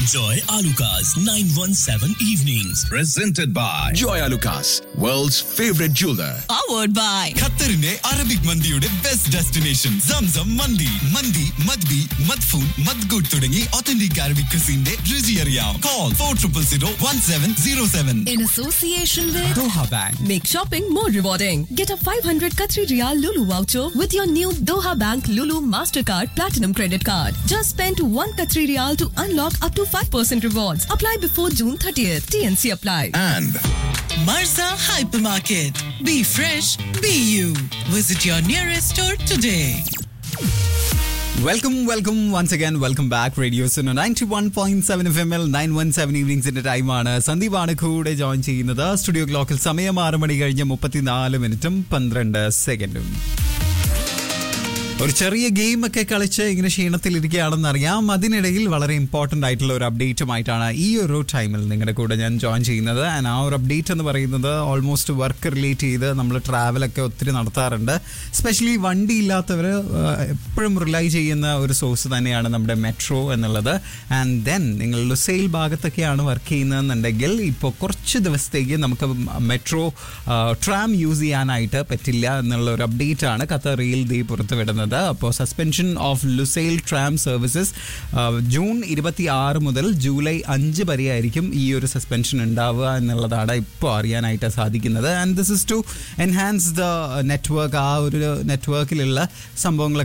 Enjoy Alucard's 917 evenings. presented by Joy Lucas, world's favorite jeweler. powered by ഖത്തറിന്റെ Arabic മന്തിയുടെ best destination Zamzam മന്തി മന്തി മദ്ബി മദ്ഫൂൻ മദ്ഗൂട്ട് തുടങ്ങി ഒത്തന്റിക് അറബിക് ക്രിസിന്റെ രുചി അറിയാം call four triple zero one seven zero seven in association with Doha bank Make shopping more rewarding. Get a 500 Qatari Riyal Lulu voucher with your new Doha Bank Lulu Mastercard Platinum Credit Card. Just spend 1 Qatari Riyal to unlock up to 5% rewards. Apply before June 30th. TNC apply. And Marza Hypermarket. Be fresh, be you. Visit your nearest store today. Welcome welcome once again welcome back radio's ninety one point seven F M L nine one seven ഈവനിങ്സിന്റെ ടൈമാണ് സന്ദീപാണ് കൂടെ join ചെയ്യുന്നത് studio ക്ലോക്കിൽ സമയം ആറ് മണി കഴിഞ്ഞ് മുപ്പത്തിനാല് മിനിറ്റും പന്ത്രണ്ട് സെക്കൻഡും ഒരു ചെറിയ ഗെയിം ഒക്കെ കളിച്ച് ഇങ്ങനെ ക്ഷീണത്തിലിരിക്കുകയാണെന്ന് അറിയാം അതിനിടയിൽ വളരെ ഇമ്പോർട്ടൻ്റ് ആയിട്ടുള്ള ഒരു അപ്ഡേറ്റുമായിട്ടാണ് ഈ ഒരു ടൈമിൽ നിങ്ങളുടെ കൂടെ ഞാൻ ജോയിൻ ചെയ്യുന്നത് ആൻഡ് ആ ഒരു അപ്ഡേറ്റ് എന്ന് പറയുന്നത് ഓൾമോസ്റ്റ് വർക്ക് റിലേറ്റ് ചെയ്ത് നമ്മൾ ട്രാവലൊക്കെ ഒത്തിരി നടത്താറുണ്ട് സ്പെഷ്യലി വണ്ടി ഇല്ലാത്തവർ എപ്പോഴും റിലൈ ചെയ്യുന്ന ഒരു സോഴ്സ് തന്നെയാണ് നമ്മുടെ മെട്രോ എന്നുള്ളത് ആൻഡ് ദെൻ നിങ്ങൾ ലുസൈൽ ഭാഗത്തൊക്കെയാണ് വർക്ക് ചെയ്യുന്നതെന്നുണ്ടെങ്കിൽ ഇപ്പോൾ കുറച്ച് ദിവസത്തേക്ക് നമുക്ക് മെട്രോ ട്രാം യൂസ് ചെയ്യാനായിട്ട് പറ്റില്ല എന്നുള്ള ഒരു അപ്ഡേറ്റ് ആണ് ഖത്തറിയിൽ ദീ പുറത്ത് വിടുന്നത് അപ്പോൾ suspension of Lusail tram services June ഇരുപത്തി ആറ് മുതൽ ജൂലൈ അഞ്ച് വരെയായിരിക്കും ഈ ഒരു സസ്പെൻഷൻ ഉണ്ടാവുക എന്നുള്ളതാണ് ഇപ്പോൾ അറിയാനായിട്ട് സാധിക്കുന്നത് and this is to enhance the network ആ ഒരു നെറ്റ്വർക്കിലുള്ള സംഭവങ്ങളൊക്കെ